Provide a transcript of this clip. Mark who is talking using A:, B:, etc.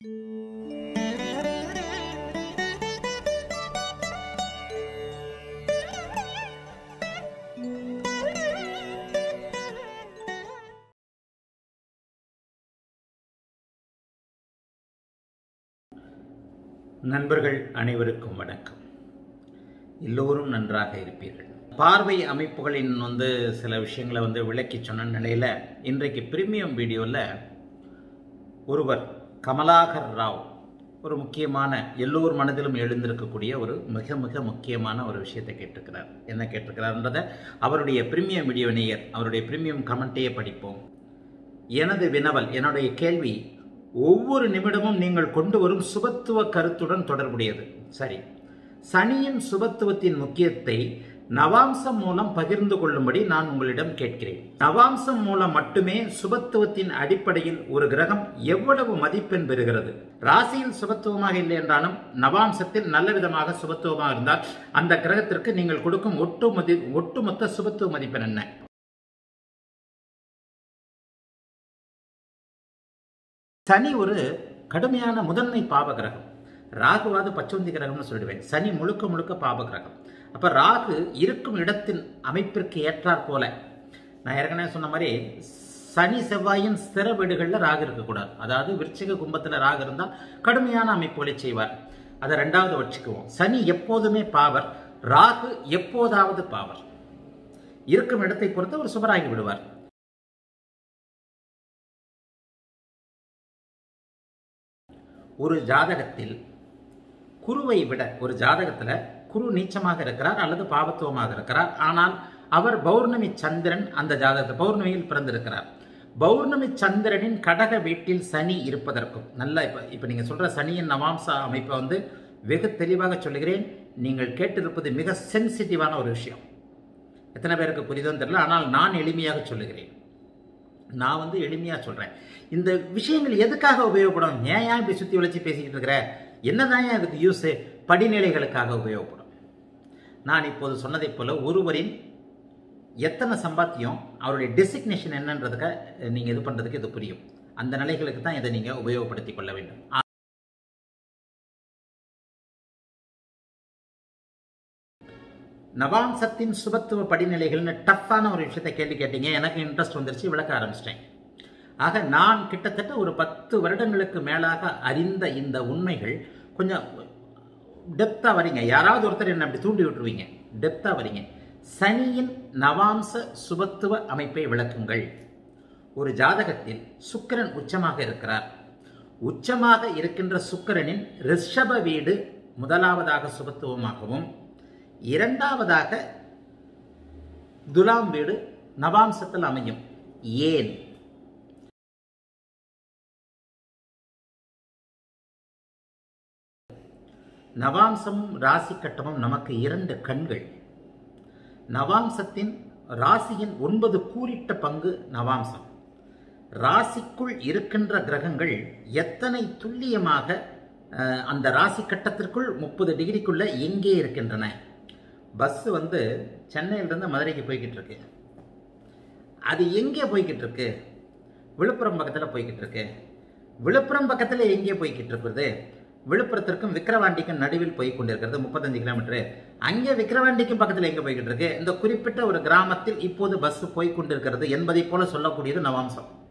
A: நண்பர்கள் அனைவருக்கும் வணக்கம் எல்லோரும் நன்றாக இருப்பீர்கள் பார்வை அமைப்புகளின் வந்து சில விஷயங்களை வந்து விளக்கி சொன்ன நிலையில் இன்றைக்கு பிரீமியம் வீடியோவில் ஒருவர் கமலாகர் ராவ் ஒரு முக்கியமான எல்லோர் மனதிலும் எழுந்திருக்கக்கூடிய ஒரு மிக மிக முக்கியமான ஒரு விஷயத்தை கேட்டிருக்கிறார் என்ன கேட்டிருக்கிறார்ன்றதை அவருடைய பிரீமியம் வீடியோ நேயர் அவருடைய பிரீமியம் கமெண்ட்டையே படிப்போம் எனது வினவல் என்னுடைய கேள்வி ஒவ்வொரு நிமிடமும் நீங்கள் கொண்டு வரும் சுபத்துவ கருத்துடன் தொடர்புடையது சரி சனியின் சுபத்துவத்தின் முக்கியத்தை நவாம்சம் மூலம் பகிர்ந்து கொள்ளும்படி நான் உங்களிடம் கேட்கிறேன் நவாம்சம் மூலம் மட்டுமே சுபத்துவத்தின் அடிப்படையில் ஒரு கிரகம் எவ்வளவு மதிப்பெண் பெறுகிறது ராசியில் சுபத்துவமாக இல்லை என்றாலும் நவாம்சத்தில் நல்ல விதமாக சுபத்துவமாக இருந்தால் அந்த கிரகத்திற்கு நீங்கள் கொடுக்கும் ஒட்டு மதி ஒட்டுமொத்த சுபத்துவ மதிப்பெண் என்ன சனி ஒரு கடுமையான முதன்மை பாப கிரகம் ராகுவாது பச்சோந்தி கிரகம்னு சொல்லிடுவேன் சனி முழுக்க முழுக்க பாப கிரகம் அப்ப ராகு இருக்கும் இடத்தின் அமைப்பிற்கு ஏற்றாற் போல நான் ஏற்கனவே சொன்ன மாதிரி சனி செவ்வாயின் ஸ்திர வீடுகளில் ராகு இருக்கக்கூடாது அதாவது விருச்சிக கும்பத்தில் ராகு இருந்தால் கடுமையான அமைப்புகளை செய்வார் அதை ரெண்டாவது வச்சுக்குவோம் சனி எப்போதுமே பாவர் ராகு எப்போதாவது பாவர் இருக்கும் இடத்தை பொறுத்து ஒரு சுபராகி விடுவார் ஒரு ஜாதகத்தில் குருவை விட ஒரு ஜாதகத்தில் குரு நீச்சமாக இருக்கிறார் அல்லது பாவத்துவமாக இருக்கிறார் ஆனால் அவர் பௌர்ணமி சந்திரன் அந்த ஜாதகத்தை பௌர்ணமியில் பிறந்திருக்கிறார் பௌர்ணமி சந்திரனின் கடக வீட்டில் சனி இருப்பதற்கும் நல்ல இப்போ இப்போ நீங்கள் சொல்கிற சனியின் நவாம்ச அமைப்பை வந்து வெகு தெளிவாக சொல்லுகிறேன் நீங்கள் கேட்டிருப்பது மிக சென்சிட்டிவான ஒரு விஷயம் எத்தனை பேருக்கு புரியுதுன்னு தெரியல ஆனால் நான் எளிமையாக சொல்லுகிறேன் நான் வந்து எளிமையாக சொல்கிறேன் இந்த விஷயங்கள் எதுக்காக உபயோகப்படும் ஏன் ஏன் இப்படி சுற்றி வளைச்சி பேசிக்கிட்டு இருக்கிற என்னதான் ஏன் இதுக்கு யூஸு படிநிலைகளுக்காக உபயோகப்படும் நான் இப்போது சொன்னதைப் போல ஒருவரின் எத்தனை சம்பாத்தியம் அவருடைய டெசிக்னேஷன் என்னன்றதுக்கு நீங்கள் இது பண்ணுறதுக்கு இது புரியும் அந்த நிலைகளுக்கு தான் இதை நீங்கள் உபயோகப்படுத்தி கொள்ள வேண்டும் நவாம்சத்தின் சுபத்துவ படிநிலைகள்னு டஃப்பான ஒரு விஷயத்தை கேள்வி கேட்டீங்க எனக்கு இன்ட்ரெஸ்ட் வந்துருச்சு விளக்க ஆரம்பிச்சிட்டேன் ஆக நான் கிட்டத்தட்ட ஒரு பத்து வருடங்களுக்கு மேலாக அறிந்த இந்த உண்மைகள் கொஞ்சம் டெப்த்தாக வரீங்க யாராவது ஒருத்தர் என்ன அப்படி தூண்டி விட்டுருவீங்க டெப்த்தாக வரீங்க சனியின் நவாம்ச சுபத்துவ அமைப்பை விளக்குங்கள் ஒரு ஜாதகத்தில் சுக்கரன் உச்சமாக இருக்கிறார் உச்சமாக இருக்கின்ற சுக்கரனின் ரிஷப வீடு முதலாவதாக சுபத்துவமாகவும் இரண்டாவதாக துலாம் வீடு நவாம்சத்தில் அமையும் ஏன் நவாம்சமும் ராசி கட்டமும் நமக்கு இரண்டு கண்கள் நவாம்சத்தின் ராசியின் ஒன்பது கூறிட்ட பங்கு நவாம்சம் ராசிக்குள் இருக்கின்ற கிரகங்கள் எத்தனை துல்லியமாக அந்த ராசி கட்டத்திற்குள் முப்பது டிகிரிக்குள்ள எங்கே இருக்கின்றன பஸ் வந்து சென்னையிலிருந்து மதுரைக்கு போய்கிட்டு இருக்கு அது எங்கே போய்கிட்டு இருக்கு விழுப்புரம் பக்கத்தில் போய்கிட்டு இருக்கு விழுப்புரம் பக்கத்தில் எங்கே போய்கிட்டு இருக்கிறது விழுப்புரத்திற்கும் விக்கிரவாண்டிக்கும் நடுவில் போய் கொண்டிருக்கிறது முப்பத்தஞ்சு கிலோமீட்டர் அங்கே விக்கிரவாண்டிக்கும் பக்கத்தில் எங்கே போய்கிட்டு இருக்கு இந்த குறிப்பிட்ட ஒரு கிராமத்தில் இப்போது பஸ் போய் கொண்டிருக்கிறது என்பதை போல சொல்லக்கூடியது நவாம்சம்